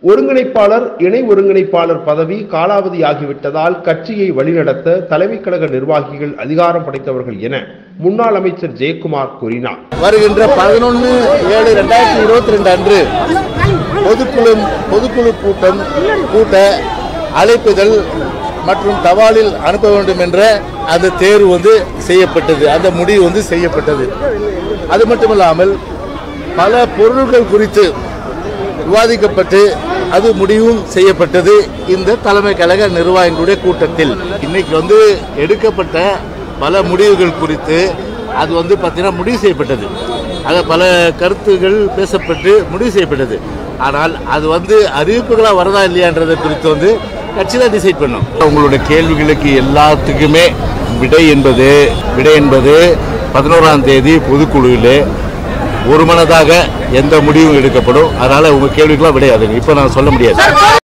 ஒருங்கிணைப்பாளர் இணை ஒருங்கிணைப்பாளர் பதவி காலாவதியாகிவிட்டதால் கட்சியை வழிநடத்த தலைமைக் கழக நிர்வாகிகள் அதிகாரம் படைத்தவர்கள் என முன்னாள் அமைச்சர் ஜெயக்குமார் கூறினார் வருகின்ற பதினொன்று ஏழு ரெண்டாயிரத்தி இருபத்தி ரெண்டு அன்று பொதுக்குழு பொதுக்குழு கூட்டம் கூட்ட அழைப்புதல் மற்றும் தபாலில் அனுப்ப வேண்டும் என்ற அந்த தேர்வு வந்து செய்யப்பட்டது அந்த முடிவு வந்து செய்யப்பட்டது அது மட்டுமல்லாமல் பல பொருட்கள் குறித்து விவாதிக்கப்பட்டு அது முடிவும் செய்யப்பட்டது இந்த தலைமை கழக நிர்வாகிகளுடைய கூட்டத்தில் இன்னைக்கு வந்து எடுக்கப்பட்ட பல முடிவுகள் குறித்து அது வந்து பார்த்தீங்கன்னா முடிவு செய்யப்பட்டது அது பல கருத்துகள் பேசப்பட்டு முடிவு செய்யப்பட்டது ஆனால் அது வந்து அறிவிப்புகளாக வரதா இல்லையான்றதை குறித்து வந்து கட்சி தான் டிசைட் பண்ணும் உங்களுடைய கேள்விகளுக்கு எல்லாத்துக்குமே விடை என்பது விடை என்பது பதினோராம் தேதி பொதுக்குழுவிலே ஒரு மனதாக எந்த முடிவும் எடுக்கப்படும் அதனால உங்க கேள்விக்கெல்லாம் விடையாது இப்போ நான் சொல்ல முடியாது